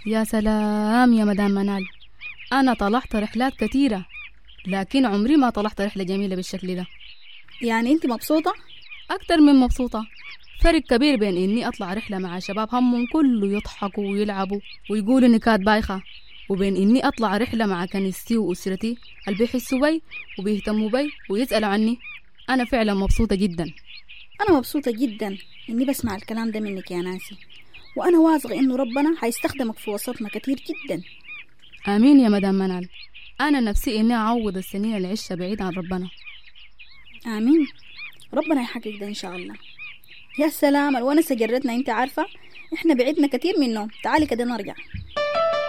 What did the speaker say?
يا سلام يا مدام منال أنا طلعت رحلات كثيرة لكن عمري ما طلعت رحلة جميلة بالشكل ده يعني انت مبسوطة؟ أكتر من مبسوطة فرق كبير بين إني أطلع رحلة مع شباب همهم كله يضحكوا ويلعبوا ويقولوا نكات بايخة وبين إني أطلع رحلة مع كنيستي وأسرتي اللي بيحسوا بي وبيهتموا بي ويسألوا عني أنا فعلا مبسوطة جدا أنا مبسوطة جدا إني بسمع الكلام ده منك يا نانسي وأنا واثقة إنه ربنا حيستخدمك في وسطنا كتير جدا آمين يا مدام منال أنا نفسي إني أعوض السنين اللي عشتها بعيد عن ربنا آمين ربنا يحقق ده إن شاء الله يا سلام الونسة جرتنا أنت عارفة إحنا بعدنا كتير منه تعالي كده نرجع